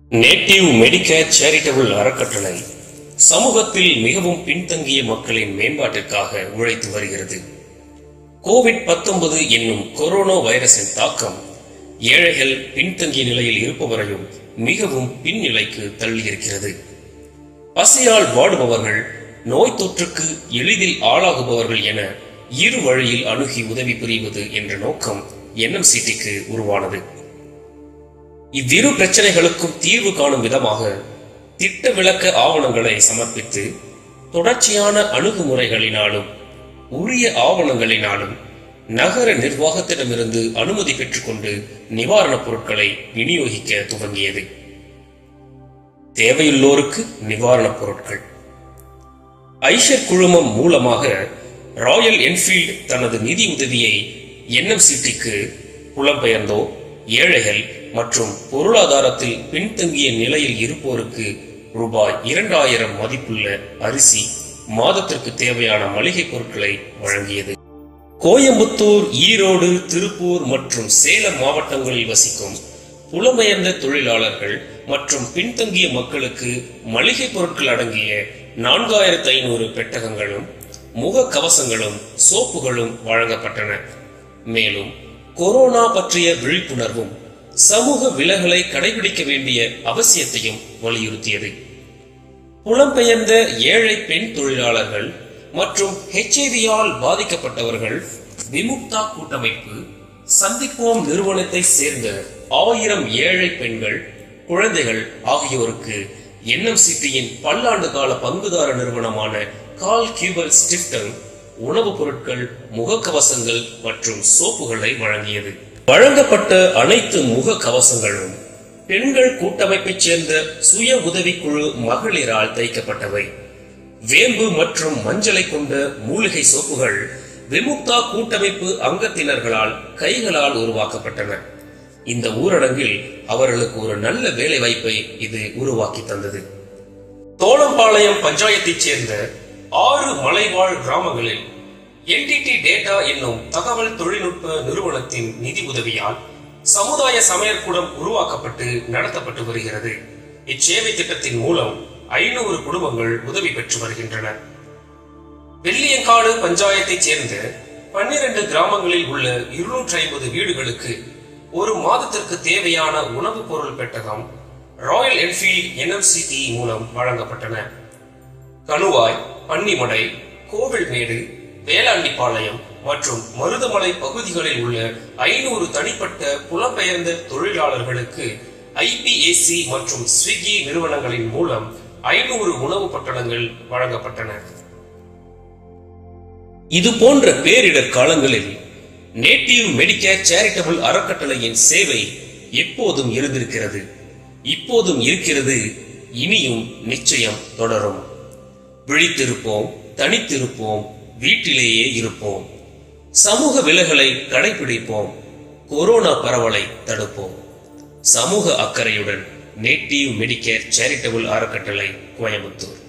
native Mediker charitable அறக்கட்டளை சமூகத்தில் மிகவும் பின்தங்கிய மக்களின் மேம்பாட்டிற்காக உழைத்து வருகிறது கோவிட் 19 என்னும் கொரோனா வைரஸின் தாக்கம் ஏழைகள் பின்தங்கிய நிலையில் இருப்பவரையும் மிகவும் பின்னிலைக்கு தள்ளியிருக்கிறது பசியால் வாடுபவர்கள் நோய் தொற்றுக்கு எளிதில் ஆளாகுபவர்கள் என இரு வழியில் அணுகி உதவி புரிவது என்ற நோக்கம் என்எம்சிடிக்கு உருவானது இவ்விரு பிரச்சனைகளுக்கும் தீர்வு காணும் விதமாக திட்ட விளக்க ஆவணங்களை சமர்ப்பித்து தொடர்ச்சியான அணுகுமுறைகளினாலும் உரிய ஆவணங்களினாலும் நகர நிர்வாகத்திடமிருந்து அனுமதி பெற்றுக்கொண்டு நிவாரணப் பொருட்களை விநியோகிக்க துவங்கியது தேவையுள்ளோருக்கு நிவாரணப் பொருட்கள் ஐஷர் குழுமம் மூலமாக ராயல் என்ஃபீல்ட் தனது நிதி உதவியை என்எம்சிடிக்கு புலம்பெயர்ந்தோ ஏழைகள் மற்றும் பொருளாதாரத்தில் பின்தங்கிய நிலையில் இருப்போருக்கு ரூபாய் இரண்டாயிரம் மதிப்புள்ள அரிசி மாதத்திற்கு தேவையான மளிகை பொருட்களை வழங்கியது கோயம்புத்தூர் ஈரோடு திருப்பூர் மற்றும் சேலம் மாவட்டங்களில் வசிக்கும் புலம்பெயர்ந்த தொழிலாளர்கள் மற்றும் பின்தங்கிய மக்களுக்கு மளிகை பொருட்கள் அடங்கிய நான்காயிரத்து ஐநூறு பெட்டகங்களும் முக கவசங்களும் சோப்புகளும் வழங்கப்பட்டன மேலும் கொரோனா பற்றிய விழிப்புணர்வும் சமூக விலகலை கடைபிடிக்க வேண்டிய அவசியத்தையும் வலியுறுத்தியது புலம்பெயர்ந்த ஏழை பெண் தொழிலாளர்கள் மற்றும் ஹெச்ஐவியால் பாதிக்கப்பட்டவர்கள் விமுக்தா கூட்டமைப்பு சந்திப்போம் நிறுவனத்தை சேர்ந்த ஆயிரம் ஏழை பெண்கள் குழந்தைகள் ஆகியோருக்கு என்எம்சிடியின் பல்லாண்டு கால பங்குதார நிறுவனமான கால் கியூபல் ஸ்டிஃப்டன் உணவுப் பொருட்கள் முகக்கவசங்கள் மற்றும் சோப்புகளை வழங்கியது வழங்கப்பட்ட அனைத்து முக கவசங்களும் பெண்கள் கூட்டமைப்பைச் சேர்ந்த சுய உதவிக்குழு மகளிரால் தைக்கப்பட்டவை வேம்பு மற்றும் மஞ்சளை கொண்ட மூலிகை சோப்புகள் விமுக்தா கூட்டமைப்பு அங்கத்தினர்களால் கைகளால் உருவாக்கப்பட்டன இந்த ஊரடங்கில் அவர்களுக்கு ஒரு நல்ல வேலை வாய்ப்பை இது உருவாக்கி தந்தது தோளம்பாளையம் பஞ்சாயத்தைச் சேர்ந்த ஆறு மலைவாழ் கிராமங்களில் என்டிடி டேட்டா என்னும் தகவல் தொழில்நுட்ப நிறுவனத்தின் நிதி உதவியால் சமுதாய சமையற்கூடம் உருவாக்கப்பட்டு நடத்தப்பட்டு வருகிறது இச்சேவை திட்டத்தின் மூலம் ஐநூறு குடும்பங்கள் உதவி பெற்று வருகின்றன வெள்ளியங்காடு பஞ்சாயத்தைச் சேர்ந்த பன்னிரண்டு கிராமங்களில் உள்ள இருநூற்றி ஐம்பது வீடுகளுக்கு ஒரு மாதத்திற்கு தேவையான உணவுப் பொருள் பெட்டகம் ராயல் என்ஃபீல்ட் என்எம்சிடி மூலம் வழங்கப்பட்டன கணுவாய் பன்னிமடை கோவில்மேடு வேளாண்டிப்பாளையம் மற்றும் மருதமலை பகுதிகளில் உள்ள ஐநூறு தனிப்பட்ட புலம்பெயர்ந்த தொழிலாளர்களுக்கு ஐபிஏசி மற்றும் ஸ்விக்கி நிறுவனங்களின் மூலம் ஐநூறு உணவு பொட்டலங்கள் வழங்கப்பட்டன இது போன்ற பேரிடர் காலங்களில் நேட்டிவ் மெடிக்கேர் சேரிட்டபிள் அறக்கட்டளையின் சேவை எப்போதும் இருந்திருக்கிறது இப்போதும் இருக்கிறது இனியும் நிச்சயம் தொடரும் விழித்திருப்போம் தனித்திருப்போம் வீட்டிலேயே இருப்போம் சமூக விலகலை கடைபிடிப்போம் கொரோனா பரவலை தடுப்போம் சமூக அக்கறையுடன் நேட்டிவ் மெடிக்கேர் சேரிட்டபிள் அறக்கட்டளை கோயம்புத்தூர்